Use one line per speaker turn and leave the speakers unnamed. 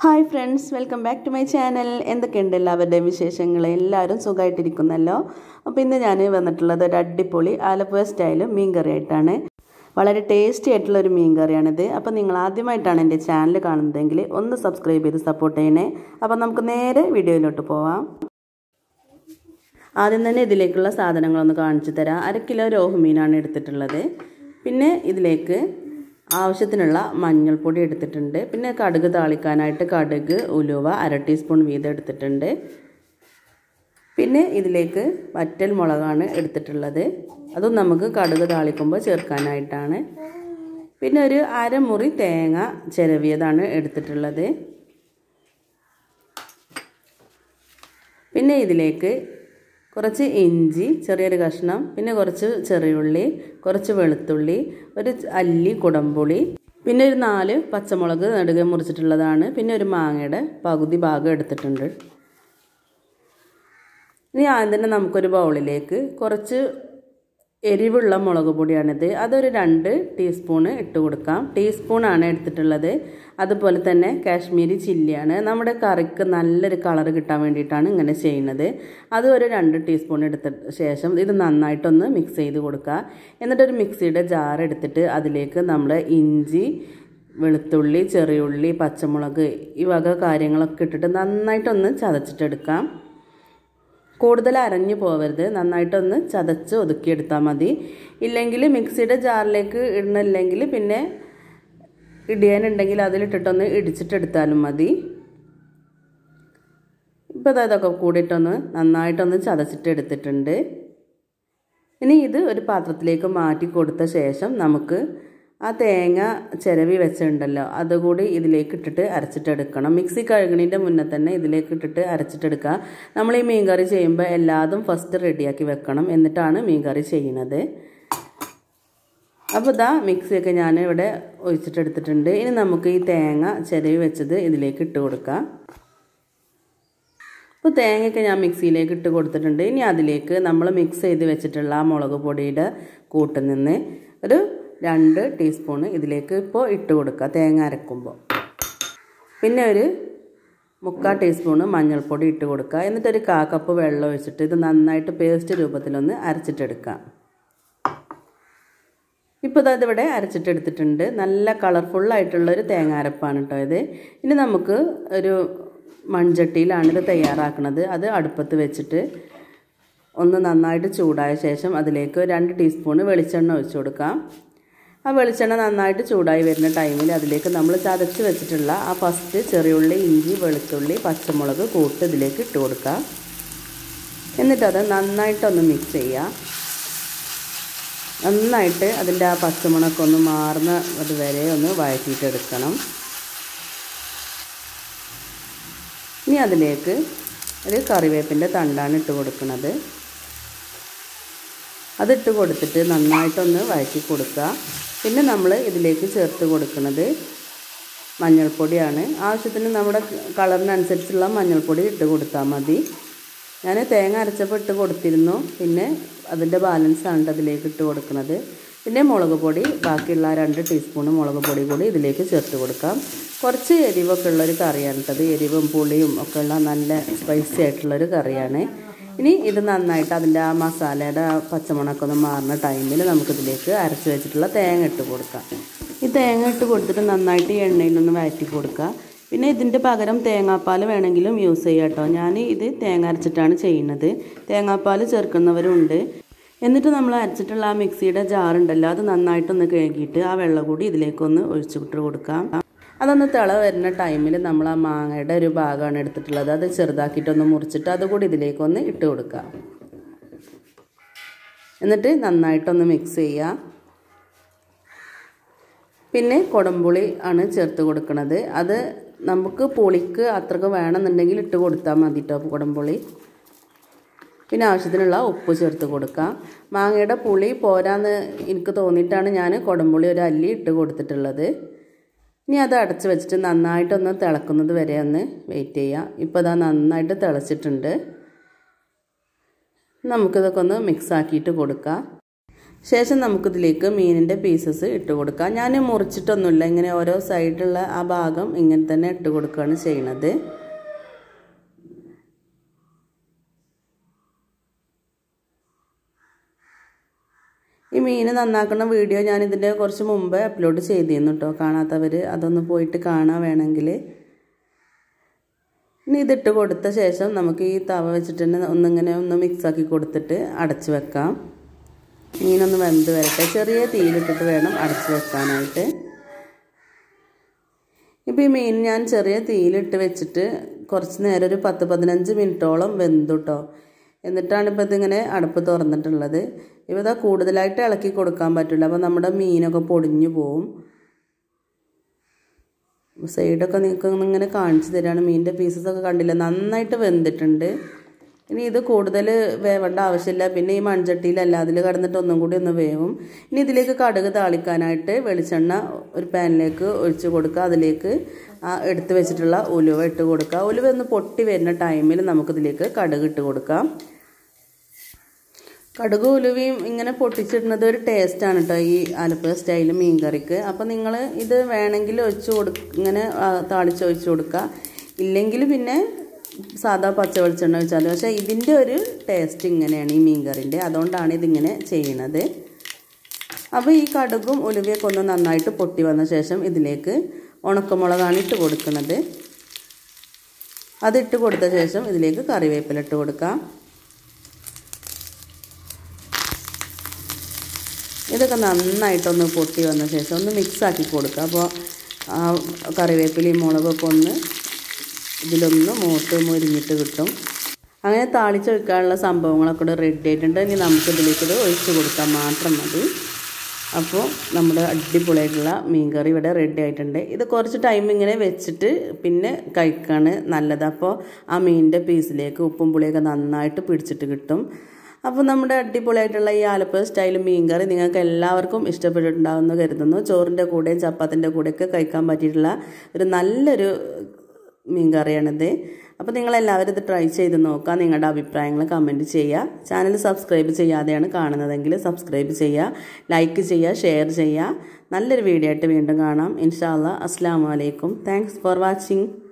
hi friends welcome back to my channel എന്തൊക്കെയുണ്ട് എല്ലാവരുടെയും വിശേഷങ്ങൾ എല്ലാവരും സുഖമായിട്ടിരിക്കുന്നല്ലോ അപ്പോൾ ഇന്ന് ഞാൻ വന്നിട്ടുള്ളത് ഒരു അടിപൊളി ആലപ്പുഴ സ്റ്റൈൽ മീൻ കറി ആയിട്ടാണ് വളരെ ടേസ്റ്റി ആയിട്ടുള്ള ഒരു മീൻ കറിയാണിത് അപ്പോൾ നിങ്ങൾ ആദ്യമായിട്ടാണ് എൻ്റെ ചാനൽ കാണുന്നതെങ്കിൽ ഒന്ന് സബ്സ്ക്രൈബ് ചെയ്ത് സപ്പോർട്ട് ചെയ്യണേ അപ്പോൾ നമുക്ക് നേരെ വീഡിയോയിലോട്ട് പോവാം ആദ്യം തന്നെ ഇതിലേക്കുള്ള സാധനങ്ങളൊന്ന് കാണിച്ചു തരാം അര കിലോ രോഹുമീനാണ് എടുത്തിട്ടുള്ളത് പിന്നെ ഇതിലേക്ക് ആവശ്യത്തിനുള്ള മഞ്ഞൾപ്പൊടി എടുത്തിട്ടുണ്ട് പിന്നെ കടുക് താളിക്കാനായിട്ട് കടുക് ഉലുവ അര ടീസ്പൂൺ വീതം എടുത്തിട്ടുണ്ട് പിന്നെ ഇതിലേക്ക് വറ്റൽ മുളകാണ് എടുത്തിട്ടുള്ളത് അതും നമുക്ക് കടുക് താളിക്കുമ്പോൾ ചേർക്കാനായിട്ടാണ് പിന്നെ ഒരു അരമുറി തേങ്ങ ചിരവിയതാണ് എടുത്തിട്ടുള്ളത് പിന്നെ ഇതിലേക്ക് കുറച്ച് ഇഞ്ചി ചെറിയൊരു കഷ്ണം പിന്നെ കുറച്ച് ചെറിയുള്ളി കുറച്ച് വെളുത്തുള്ളി ഒരു അല്ലി കുടംപുളി പിന്നെ ഒരു നാല് പച്ചമുളക് നടുകെ മുറിച്ചിട്ടുള്ളതാണ് പിന്നെ ഒരു മാങ്ങയുടെ പകുതി ഭാഗം എടുത്തിട്ടുണ്ട് ഇനി ആദ്യം തന്നെ നമുക്കൊരു ബൗളിലേക്ക് കുറച്ച് എരിവുള്ള മുളക് പൊടിയാണിത് അതൊരു രണ്ട് ടീസ്പൂണ് ഇട്ട് കൊടുക്കാം ടീസ്പൂണാണ് എടുത്തിട്ടുള്ളത് അതുപോലെ തന്നെ കാശ്മീരി ചില്ലിയാണ് നമ്മുടെ കറിക്ക് നല്ലൊരു കളർ കിട്ടാൻ വേണ്ടിയിട്ടാണ് ഇങ്ങനെ ചെയ്യുന്നത് അത് ഒരു രണ്ട് ടീസ്പൂൺ എടുത്ത ശേഷം ഇത് നന്നായിട്ടൊന്ന് മിക്സ് ചെയ്ത് കൊടുക്കുക എന്നിട്ടൊരു മിക്സിയുടെ ജാർ എടുത്തിട്ട് അതിലേക്ക് നമ്മൾ ഇഞ്ചി വെളുത്തുള്ളി ചെറിയുള്ളി പച്ചമുളക് ഈ വക കാര്യങ്ങളൊക്കെ ഇട്ടിട്ട് നന്നായിട്ടൊന്ന് ചതച്ചിട്ടെടുക്കാം കൂടുതൽ അരഞ്ഞു പോവരുത് നന്നായിട്ടൊന്ന് ചതച്ച് ഒതുക്കിയെടുത്താൽ മതി ഇല്ലെങ്കിൽ മിക്സിയുടെ ജാറിലേക്ക് ഇടണില്ലെങ്കിൽ പിന്നെ ഇടിയാനുണ്ടെങ്കിൽ അതിലിട്ടിട്ടൊന്ന് ഇടിച്ചിട്ടെടുത്താലും മതി ഇപ്പോൾ അതൊക്കെ കൂടിയിട്ടൊന്ന് നന്നായിട്ടൊന്ന് ചതച്ചിട്ട് എടുത്തിട്ടുണ്ട് ഇനി ഇത് ഒരു പാത്രത്തിലേക്ക് മാറ്റി കൊടുത്ത ശേഷം നമുക്ക് ആ തേങ്ങ ചിരവി വെച്ചിട്ടുണ്ടല്ലോ അതുകൂടി ഇതിലേക്ക് ഇട്ടിട്ട് അരച്ചിട്ടെടുക്കണം മിക്സി കഴുകണീൻ്റെ മുന്നേ തന്നെ ഇതിലേക്ക് ഇട്ടിട്ട് അരച്ചിട്ടെടുക്കുക നമ്മൾ ഈ മീൻ കറി ചെയ്യുമ്പോൾ എല്ലാതും ഫസ്റ്റ് റെഡിയാക്കി വെക്കണം എന്നിട്ടാണ് മീൻ കറി ചെയ്യുന്നത് അപ്പോൾ ഇതാ മിക്സിയൊക്കെ ഞാൻ ഇവിടെ ഒഴിച്ചിട്ടെടുത്തിട്ടുണ്ട് ഇനി നമുക്ക് ഈ തേങ്ങ ചിരവി വെച്ചത് ഇതിലേക്ക് ഇട്ട് കൊടുക്കാം അപ്പോൾ തേങ്ങയൊക്കെ ഞാൻ മിക്സിയിലേക്ക് ഇട്ട് കൊടുത്തിട്ടുണ്ട് ഇനി അതിലേക്ക് നമ്മൾ മിക്സ് ചെയ്ത് വെച്ചിട്ടുള്ള ആ മുളക് പൊടിയുടെ കൂട്ടിൽ നിന്ന് ഒരു രണ്ട് ടീസ്പൂണ് ഇതിലേക്ക് ഇപ്പോൾ ഇട്ട് കൊടുക്കുക തേങ്ങ അരക്കുമ്പോൾ പിന്നെ ഒരു മുക്കാൽ ടീസ്പൂണ് മഞ്ഞൾപ്പൊടി ഇട്ട് കൊടുക്കുക എന്നിട്ടൊരു കാ കപ്പ് വെള്ളം ഒഴിച്ചിട്ട് ഇത് നന്നായിട്ട് പേസ്റ്റ് രൂപത്തിലൊന്ന് അരച്ചിട്ടെടുക്കാം ഇപ്പോൾ ഇതാ ഇതിവിടെ അരച്ചിട്ടെടുത്തിട്ടുണ്ട് നല്ല കളർഫുള്ളായിട്ടുള്ളൊരു തേങ്ങ അരപ്പാണ് കേട്ടോ ഇത് ഇനി നമുക്ക് ഒരു മൺചട്ടിയിലാണ് ഇത് തയ്യാറാക്കുന്നത് അത് അടുപ്പത്ത് വെച്ചിട്ട് ഒന്ന് നന്നായിട്ട് ചൂടായ ശേഷം അതിലേക്ക് രണ്ട് ടീസ്പൂണ് വെളിച്ചെണ്ണ ഒഴിച്ചു കൊടുക്കാം ആ വെളിച്ചെണ്ണ നന്നായിട്ട് ചൂടായി വരുന്ന ടൈമിൽ അതിലേക്ക് നമ്മൾ ചതച്ച് വെച്ചിട്ടുള്ള ആ ഫസ്റ്റ് ചെറിയുള്ളി ഇഞ്ചി വെളുത്തുള്ളി പച്ചമുളക് കൂട്ട് ഇതിലേക്ക് ഇട്ട് കൊടുക്കാം എന്നിട്ടത് നന്നായിട്ടൊന്ന് മിക്സ് ചെയ്യുക നന്നായിട്ട് അതിൻ്റെ ആ പച്ചമുളകൊക്കെ ഒന്ന് മാറുന്ന അതുവരെ ഒന്ന് വഴറ്റിയിട്ടെടുക്കണം ഇനി അതിലേക്ക് ഒരു കറിവേപ്പിൻ്റെ തണ്ടാണ് ഇട്ട് കൊടുക്കുന്നത് അതിട്ട് കൊടുത്തിട്ട് നന്നായിട്ടൊന്ന് വഴറ്റി കൊടുക്കുക പിന്നെ നമ്മൾ ഇതിലേക്ക് ചേർത്ത് കൊടുക്കുന്നത് മഞ്ഞൾപ്പൊടിയാണ് ആവശ്യത്തിന് നമ്മുടെ കളറിനനുസരിച്ചുള്ള മഞ്ഞൾപ്പൊടി ഇട്ട് കൊടുത്താൽ മതി ഞാൻ തേങ്ങ അരച്ചപ്പോൾ ഇട്ട് കൊടുത്തിരുന്നു പിന്നെ അതിൻ്റെ ബാലൻസാണ് അതിലേക്ക് ഇട്ട് കൊടുക്കുന്നത് പിന്നെ മുളക് പൊടി ബാക്കിയുള്ള രണ്ട് ടീസ്പൂൺ മുളക് പൊടി കൂടി ഇതിലേക്ക് ചേർത്ത് കൊടുക്കാം കുറച്ച് എരിവൊക്കെ ഉള്ളൊരു കറിയാണ് കേട്ടത് എരിവും പുളിയും ഒക്കെ ഉള്ള നല്ല സ്പൈസി ആയിട്ടുള്ളൊരു കറിയാണ് ഇനി ഇത് നന്നായിട്ട് അതിൻ്റെ ആ മസാലയുടെ പച്ചമുളകൊക്കെ ഒന്ന് മാറുന്ന ടൈമിൽ നമുക്കിതിലേക്ക് അരച്ച് വെച്ചിട്ടുള്ള തേങ്ങ ഇട്ട് കൊടുക്കാം ഈ തേങ്ങ ഇട്ട് കൊടുത്തിട്ട് നന്നായിട്ട് എണ്ണയിലൊന്ന് വഴറ്റി കൊടുക്കുക പിന്നെ ഇതിൻ്റെ പകരം തേങ്ങാപ്പാൽ വേണമെങ്കിലും യൂസ് ചെയ്യാം കേട്ടോ ഞാൻ ഇത് തേങ്ങ അരച്ചിട്ടാണ് ചെയ്യുന്നത് തേങ്ങാപ്പാൽ ചേർക്കുന്നവരുണ്ട് എന്നിട്ട് നമ്മൾ അരച്ചിട്ടുള്ള ആ മിക്സിയുടെ ജാറുണ്ടല്ലോ അത് നന്നായിട്ടൊന്ന് കഴുകിയിട്ട് ആ വെള്ളം കൂടി ഇതിലേക്കൊന്ന് ഒഴിച്ചിട്ട് കൊടുക്കാം അതൊന്ന് തിള വരുന്ന ടൈമിൽ നമ്മൾ ആ മാങ്ങയുടെ ഒരു ഭാഗമാണ് എടുത്തിട്ടുള്ളത് അത് ചെറുതാക്കിയിട്ടൊന്ന് മുറിച്ചിട്ട് അതുകൂടി ഇതിലേക്കൊന്ന് ഇട്ട് കൊടുക്കുക എന്നിട്ട് നന്നായിട്ടൊന്ന് മിക്സ് ചെയ്യുക പിന്നെ കുടംപുളി ആണ് ചേർത്ത് കൊടുക്കുന്നത് അത് നമുക്ക് പുളിക്ക് അത്രക്ക് വേണമെന്നുണ്ടെങ്കിൽ ഇട്ട് കൊടുത്താൽ മതി കേട്ടോ കുടംപുളി പിന്നെ ആവശ്യത്തിനുള്ള ഉപ്പ് ചേർത്ത് കൊടുക്കാം മാങ്ങയുടെ പുളി പോരാന്ന് എനിക്ക് തോന്നിയിട്ടാണ് ഞാൻ കുടംപുളി ഒരു അല്ലി ഇട്ട് കൊടുത്തിട്ടുള്ളത് ഇനി അത് അടച്ച് വെച്ചിട്ട് നന്നായിട്ടൊന്ന് തിളക്കുന്നത് വരെ ഒന്ന് വെയിറ്റ് ചെയ്യാം ഇപ്പോൾ അതാ നന്നായിട്ട് തിളച്ചിട്ടുണ്ട് നമുക്കിതൊക്കെ ഒന്ന് മിക്സ് ആക്കിയിട്ട് കൊടുക്കാം ശേഷം നമുക്കിതിലേക്ക് മീനിൻ്റെ പീസസ് ഇട്ട് കൊടുക്കാം ഞാൻ മുറിച്ചിട്ടൊന്നുമില്ല ഇങ്ങനെ ഓരോ സൈഡിലുള്ള ആ ഭാഗം ഇങ്ങനെ തന്നെ ഇട്ട് കൊടുക്കുകയാണ് ചെയ്യണത് ഈ മീൻ നന്നാക്കുന്ന വീഡിയോ ഞാൻ ഇതിൻ്റെ കുറച്ച് മുമ്പ് അപ്ലോഡ് ചെയ്തിരുന്നു കേട്ടോ കാണാത്തവർ അതൊന്ന് പോയിട്ട് കാണാൻ വേണമെങ്കിൽ ഇനി ഇതിട്ട് കൊടുത്ത ശേഷം നമുക്ക് ഈ തവ വെച്ചിട്ട് തന്നെ ഒന്നിങ്ങനെ ഒന്ന് മിക്സാക്കി കൊടുത്തിട്ട് അടച്ച് വെക്കാം മീനൊന്ന് വെന്ത് വരട്ടെ ചെറിയ തീയിലിട്ടിട്ട് വേണം അടച്ച് വെക്കാനായിട്ട് ഇപ്പോൾ ഈ മീൻ ഞാൻ ചെറിയ തീയിലിട്ട് വെച്ചിട്ട് കുറച്ച് നേരം ഒരു പത്ത് പതിനഞ്ച് മിനിറ്റോളം വെന്തു കേട്ടോ എന്നിട്ടാണ് ഇപ്പോൾ ഇതിങ്ങനെ അടുപ്പ് തുറന്നിട്ടുള്ളത് ഇപ്പോൾ ഇതാ കൂടുതലായിട്ട് ഇളക്കി കൊടുക്കാൻ പറ്റില്ല അപ്പോൾ നമ്മുടെ മീനൊക്കെ പൊടിഞ്ഞു പോവും സൈഡൊക്കെ നിങ്ങൾക്ക് ഇങ്ങനെ കാണിച്ചു തരാണ് മീനിൻ്റെ പീസസൊക്കെ കണ്ടില്ല നന്നായിട്ട് വെന്തിട്ടുണ്ട് ഇനി ഇത് കൂടുതൽ വേവേണ്ട ആവശ്യമില്ല പിന്നെ ഈ മൺചട്ടിയിലല്ല അതിൽ കിടന്നിട്ട് ഒന്നും കൂടി ഒന്ന് വേവും ഇനി ഇതിലേക്ക് കടുക് താളിക്കാനായിട്ട് വെളിച്ചെണ്ണ ഒരു പാനിലേക്ക് ഒഴിച്ച് കൊടുക്കുക അതിലേക്ക് ആ എടുത്ത് വെച്ചിട്ടുള്ള ഉലുവ ഇട്ട് കൊടുക്കുക ഉലുവ ഒന്ന് പൊട്ടി വരുന്ന ടൈമിൽ നമുക്കിതിലേക്ക് കടുക് ഇട്ട് കൊടുക്കാം കടുക് ഉലുവയും ഇങ്ങനെ പൊട്ടിച്ചിടുന്നത് ഒരു ടേസ്റ്റാണ് കേട്ടോ ഈ ആലപ്പുഴ സ്റ്റൈൽ മീൻ കറിക്ക് അപ്പോൾ നിങ്ങൾ ഇത് വേണമെങ്കിൽ ഒഴിച്ച് കൊടു ഇങ്ങനെ താളിച്ച് ഒഴിച്ച് കൊടുക്കുക ഇല്ലെങ്കിൽ പിന്നെ സാധാ പച്ച വെളിച്ചെണ്ണ ഒഴിച്ചാൽ പക്ഷേ ഇതിൻ്റെ ഒരു ടേസ്റ്റ് ഇങ്ങനെയാണ് ഈ മീൻ കറിൻ്റെ അതുകൊണ്ടാണ് ഇതിങ്ങനെ ചെയ്യണത് അപ്പോൾ ഈ കടുകും ഉലുവയൊക്കെ ഒന്ന് നന്നായിട്ട് പൊട്ടി വന്ന ശേഷം ഇതിലേക്ക് ഉണക്കമുളകാണ് ഇട്ട് കൊടുക്കുന്നത് അതിട്ട് കൊടുത്ത ശേഷം ഇതിലേക്ക് കറിവേപ്പില ഇട്ട് കൊടുക്കാം ഇതൊക്കെ നന്നായിട്ടൊന്ന് പൊട്ടി വന്ന ശേഷം ഒന്ന് മിക്സാക്കി കൊടുക്കുക അപ്പോൾ ആ കറിവേപ്പിലയും മുളകൊക്കെ ഒന്ന് ഇതിലൊന്ന് മൂത്ത് മുരിഞ്ഞിട്ട് കിട്ടും അങ്ങനെ താളിച്ചൊഴിക്കാനുള്ള സംഭവങ്ങളൊക്കെ ഇവിടെ റെഡി ആയിട്ടുണ്ട് ഇനി നമുക്ക് ഇതിലേക്കിത് ഒഴിച്ച് കൊടുക്കാൻ മാത്രം മതി അപ്പോൾ നമ്മുടെ അടിപൊളിയായിട്ടുള്ള മീൻ കറി ഇവിടെ റെഡി ആയിട്ടുണ്ട് ഇത് കുറച്ച് ടൈം ഇങ്ങനെ വെച്ചിട്ട് പിന്നെ കഴിക്കാണ് നല്ലത് അപ്പോൾ ആ മീനിൻ്റെ പീസിലേക്ക് ഉപ്പും പുളിയൊക്കെ നന്നായിട്ട് പിടിച്ചിട്ട് കിട്ടും അപ്പോൾ നമ്മുടെ അടിപൊളിയായിട്ടുള്ള ഈ ആലപ്പുഴ സ്റ്റൈൽ മീൻ കറി നിങ്ങൾക്ക് എല്ലാവർക്കും ഇഷ്ടപ്പെട്ടിട്ടുണ്ടാവുമെന്ന് കരുതുന്നു ചോറിൻ്റെ കൂടെയും ചപ്പാത്തിൻ്റെ കൂടെയൊക്കെ കഴിക്കാൻ പറ്റിയിട്ടുള്ള ഒരു നല്ലൊരു മീൻ കറിയാണിത് അപ്പോൾ നിങ്ങളെല്ലാവരും ഇത് ട്രൈ ചെയ്ത് നോക്കുക നിങ്ങളുടെ അഭിപ്രായങ്ങൾ കമൻറ്റ് ചെയ്യുക ചാനൽ സബ്സ്ക്രൈബ് ചെയ്യാതെയാണ് കാണുന്നതെങ്കിൽ സബ്സ്ക്രൈബ് ചെയ്യുക ലൈക്ക് ചെയ്യുക ഷെയർ ചെയ്യുക നല്ലൊരു വീഡിയോ ആയിട്ട് വീണ്ടും കാണാം ഇൻഷാല്ല അസ്സാം വലൈക്കും താങ്ക്സ് ഫോർ വാച്ചിങ്